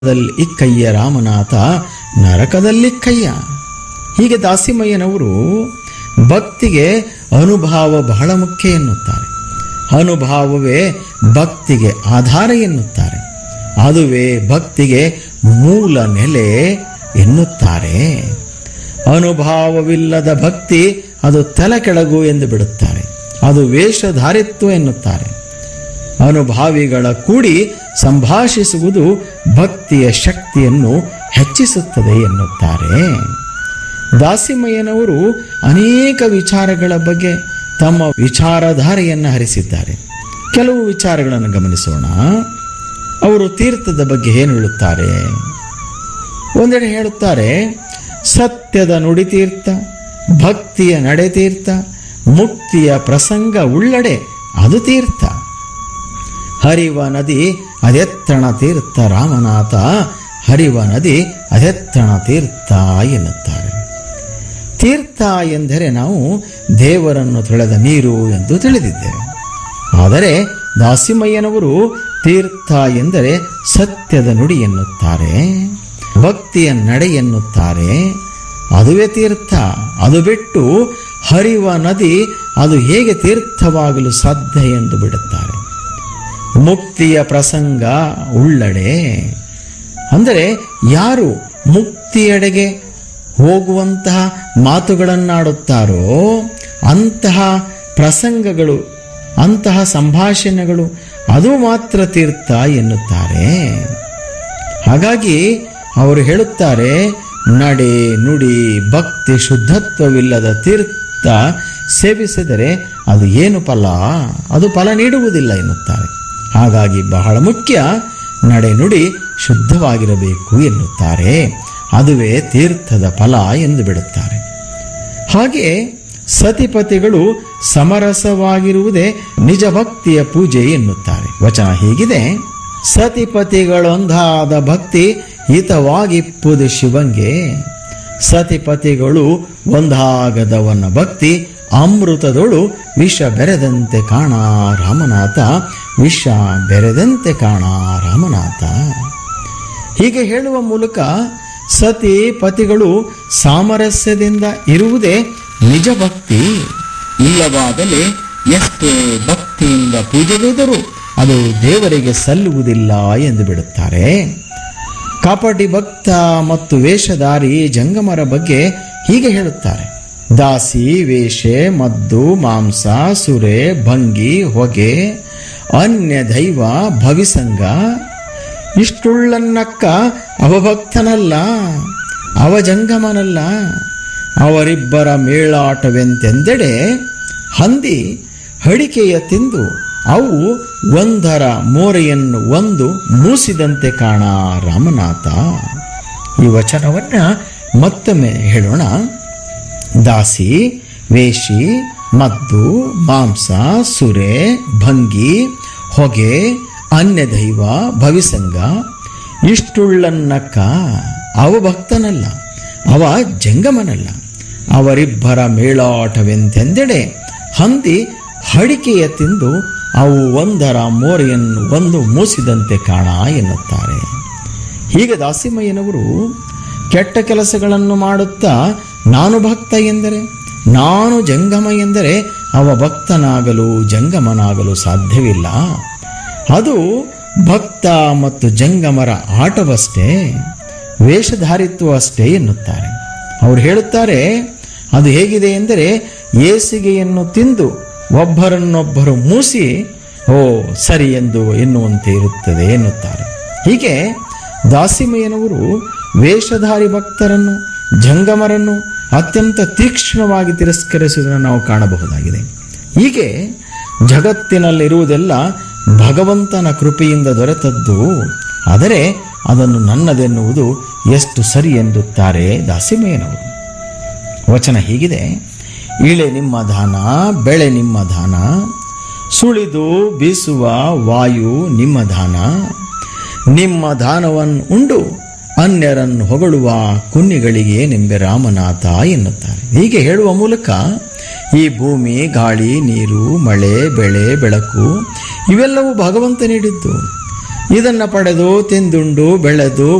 ದಲ್ಲಿ ಇಕ್ಕಯ್ಯ ರಾಮನಾಥ ನರಕದಲ್ಲಿಕ್ಕಯ್ಯ ಹೀಗೆ ದಾಸಿಮಯ್ಯನವರು ಭಕ್ತಿಗೆ ಅನುಭಾವ ಬಹಳ ಮುಖ್ಯ ಎನ್ನುತ್ತಾರೆ ಅನುಭಾವವೇ ಭಕ್ತಿಗೆ ಆಧಾರ ಎನ್ನುತ್ತಾರೆ ಅದುವೇ ಭಕ್ತಿಗೆ ಮೂಲ ನೆಲೆ ಎನ್ನುತ್ತಾರೆ ಅನುಭಾವವಿಲ್ಲದ ಭಕ್ತಿ ಅದು ತಲೆ ಕೆಳಗು ಎಂದು ಬಿಡುತ್ತಾರೆ ಅದು ವೇಷಧಾರಿತ್ವ ಎನ್ನುತ್ತಾರೆ ಅನುಭಾವಿಗಳ ಕೂಡಿ ಸಂಭಾಷಿಸುವುದು ಭಕ್ತಿಯ ಶಕ್ತಿಯನ್ನು ಹೆಚ್ಚಿಸುತ್ತದೆ ಎನ್ನುತ್ತಾರೆ ದಾಸಿಮಯ್ಯನವರು ಅನೇಕ ವಿಚಾರಗಳ ಬಗ್ಗೆ ತಮ್ಮ ವಿಚಾರಧಾರೆಯನ್ನು ಹರಿಸಿದ್ದಾರೆ ಕೆಲವು ವಿಚಾರಗಳನ್ನು ಗಮನಿಸೋಣ ಅವರು ತೀರ್ಥದ ಬಗ್ಗೆ ಏನು ಹೇಳುತ್ತಾರೆ ಒಂದೆಡೆ ಹೇಳುತ್ತಾರೆ ಸತ್ಯದ ನುಡಿತೀರ್ಥ ಭಕ್ತಿಯ ನಡೆತೀರ್ಥ ಮುಕ್ತಿಯ ಪ್ರಸಂಗ ಉಳ್ಳಡೆ ಅದು ತೀರ್ಥ ಹರಿವ ನದಿ ಅದೆತ್ತಣ ತೀರ್ಥ ರಾಮನಾಥ ಹರಿವ ನದಿ ಅದೆತ್ತಣ ತೀರ್ಥ ಎನ್ನುತ್ತಾರೆ ತೀರ್ಥ ಎಂದರೆ ನಾವು ದೇವರನ್ನು ತೊಳೆದ ನೀರು ಎಂದು ತಿಳಿದಿದ್ದೇವೆ ಆದರೆ ದಾಸಿಮಯ್ಯನವರು ತೀರ್ಥ ಎಂದರೆ ಸತ್ಯದ ನುಡಿ ಎನ್ನುತ್ತಾರೆ ಭಕ್ತಿಯ ನಡೆ ಎನ್ನುತ್ತಾರೆ ಅದುವೇ ತೀರ್ಥ ಅದು ಬಿಟ್ಟು ಹರಿವ ನದಿ ಅದು ಹೇಗೆ ತೀರ್ಥವಾಗಲು ಸಾಧ್ಯ ಎಂದು ಬಿಡುತ್ತಾರೆ ಮುಕ್ತಿಯ ಪ್ರಸಂಗ ಉಳ್ಳಡೆ ಅಂದರೆ ಯಾರು ಮುಕ್ತಿಯೆಡೆಗೆ ಹೋಗುವಂತಹ ಮಾತುಗಳನ್ನಾಡುತ್ತಾರೋ ಅಂತಹ ಪ್ರಸಂಗಗಳು ಅಂತಹ ಸಂಭಾಷಣೆಗಳು ಅದು ಮಾತ್ರ ತೀರ್ಥ ಎನ್ನುತ್ತಾರೆ ಹಾಗಾಗಿ ಅವರು ಹೇಳುತ್ತಾರೆ ನಡೆ ನುಡಿ ಭಕ್ತಿ ಶುದ್ಧತ್ವವಿಲ್ಲದ ತೀರ್ಥ ಸೇವಿಸಿದರೆ ಅದು ಏನು ಫಲ ಅದು ಫಲ ನೀಡುವುದಿಲ್ಲ ಎನ್ನುತ್ತಾರೆ ಹಾಗಾಗಿ ಬಹಳ ಮುಖ್ಯ ನಡೆ ನುಡಿ ಶುದ್ಧವಾಗಿರಬೇಕು ಎನ್ನುತ್ತಾರೆ ಅದುವೇ ತೀರ್ಥದ ಫಲ ಎಂದು ಬಿಡುತ್ತಾರೆ ಹಾಗೆ ಸತಿಪತಿಗಳು ಸಮರಸವಾಗಿರುವುದೇ ನಿಜ ಭಕ್ತಿಯ ಪೂಜೆ ಎನ್ನುತ್ತಾರೆ ವಚನ ಹೀಗಿದೆ ಸತಿಪತಿಗಳೊಂದಾದ ಭಕ್ತಿ ಹಿತವಾಗಿಪ್ಪುದು ಶಿವಂಗೆ ಸತಿಪತಿಗಳು ಒಂದಾಗದವನ ಭಕ್ತಿ ಅಮೃತದೊಳು ವಿಷ ಬೆರೆದಂತೆ ಕಾಣ ರಾಮನಾಥ ವಿಷ ಬೆರೆದಂತೆ ಕಾಣ ರಾಮನಾಥ ಹೀಗೆ ಹೇಳುವ ಮೂಲಕ ಸತಿ ಪತಿಗಳು ಸಾಮರಸ್ಯದಿಂದ ಇರುವುದೇ ನಿಜ ಭಕ್ತಿ ಇಲ್ಲವಾದಲ್ಲಿ ಎಷ್ಟೇ ಭಕ್ತಿಯಿಂದ ಪೂಜೆಗೈದರೂ ಅದು ದೇವರಿಗೆ ಸಲ್ಲುವುದಿಲ್ಲ ಎಂದು ಬಿಡುತ್ತಾರೆ ಕಾಪಟಿ ಭಕ್ತ ಮತ್ತು ವೇಷಧಾರಿ ಜಂಗಮರ ಬಗ್ಗೆ ಹೀಗೆ ಹೇಳುತ್ತಾರೆ ದಾಸಿ ವೇಷೆ ಮದ್ದು ಮಾಂಸ ಸುರೆ ಭಂಗಿ ಹೊಗೆ ಅನ್ಯ ದೈವ ಭವಿಸಂಗ ಇಷ್ಟುಳ್ಳನ್ನಕ್ಕ ಅವಭಕ್ತನಲ್ಲ ಅವ ಜಂಗಮನಲ್ಲ ಅವರಿಬ್ಬರ ಮೇಳಾಟವೆಂತೆಂದೆಡೆ ಹಂದಿ ಹಡಿಕೆಯ ತಿಂದು ಅವು ಒಂದರ ಮೋರೆಯನ್ನು ಒಂದು ಮೂಸಿದಂತೆ ಕಾಣ ರಾಮನಾಥ ಈ ವಚನವನ್ನ ಮತ್ತೊಮ್ಮೆ ಹೇಳೋಣ ದಾಸಿ ವೇಷಿ ಮದ್ದು ಮಾಂಸ ಸುರೆ ಭಂಗಿ ಹೊಗೆ ಅನ್ಯದೈವ ಭವಿಸಂಗ ಇಷ್ಟುಳ್ಳನ್ನಕ್ಕ ಅವ ಭಕ್ತನಲ್ಲ ಅವ ಜಂಗಮನಲ್ಲ ಅವರಿಬ್ಬರ ಮೇಳಾಟವೆಂತೆಂದೆಡೆ ಹಂದಿ ಹಡಿಕೆಯ ತಿಂದು ಅವು ಒಂದರ ಮೋರೆಯನ್ನು ಒಂದು ಮೂಸಿದಂತೆ ಕಾಣ ಎನ್ನುತ್ತಾರೆ ಹೀಗೆ ದಾಸಿಮಯ್ಯನವರು ಕೆಟ್ಟ ಕೆಲಸಗಳನ್ನು ಮಾಡುತ್ತಾ ನಾನು ಭಕ್ತ ಎಂದರೆ ನಾನು ಜಂಗಮ ಎಂದರೆ ಅವ ಭಕ್ತನಾಗಲು ಜಂಗಮನಾಗಲು ಸಾಧ್ಯವಿಲ್ಲ ಅದು ಭಕ್ತ ಮತ್ತು ಜಂಗಮರ ಆಟವಷ್ಟೇ ವೇಷಧಾರಿತ್ವ ಅಷ್ಟೇ ಎನ್ನುತ್ತಾರೆ ಅವರು ಹೇಳುತ್ತಾರೆ ಅದು ಹೇಗಿದೆ ಎಂದರೆ ಏಸಿಗೆಯನ್ನು ತಿಂದು ಒಬ್ಬರನ್ನೊಬ್ಬರು ಮೂಸಿ ಓ ಸರಿ ಎಂದು ಎನ್ನುವಂತೆ ಇರುತ್ತದೆ ಎನ್ನುತ್ತಾರೆ ಹೀಗೆ ದಾಸಿಮಯ್ಯನವರು ವೇಷಧಾರಿ ಭಕ್ತರನ್ನು ಜಂಗಮರನ್ನು ಅತ್ಯಂತ ತೀಕ್ಷ್ಣವಾಗಿ ತಿರಸ್ಕರಿಸುವುದನ್ನು ನಾವು ಕಾಣಬಹುದಾಗಿದೆ ಹೀಗೆ ಜಗತ್ತಿನಲ್ಲಿರುವುದೆಲ್ಲ ಭಗವಂತನ ಕೃಪೆಯಿಂದ ದೊರೆತದ್ದು ಆದರೆ ಅದನ್ನು ನನ್ನದೆನ್ನುವುದು ಎಷ್ಟು ಸರಿ ಎಂದುತ್ತಾರೆ ದಾಸಿಮಯ್ಯನವರು ವಚನ ಹೀಗಿದೆ ಇಳೆ ನಿಮ್ಮ ದಾನ ಬೆಳೆ ನಿಮ್ಮ ದಾನ ಸುಳಿದು ಬೀಸುವ ವಾಯು ನಿಮ್ಮ ದಾನ ನಿಮ್ಮ ದಾನವನ್ನು ಉಂಡು ಅನ್ಯರನ್ನು ಹೊಗಳುವ ಕುನ್ನಿಗಳಿಗೆ ನಿಂಬೆ ರಾಮನಾಥ ಎನ್ನುತ್ತಾರೆ ಹೀಗೆ ಹೇಳುವ ಮೂಲಕ ಈ ಭೂಮಿ ಗಾಳಿ ನೀರು ಮಳೆ ಬೆಳೆ ಬೆಳಕು ಇವೆಲ್ಲವೂ ಭಗವಂತ ನೀಡಿದ್ದು ಇದನ್ನು ಪಡೆದು ತಿಂದುಂಡು ಬೆಳೆದು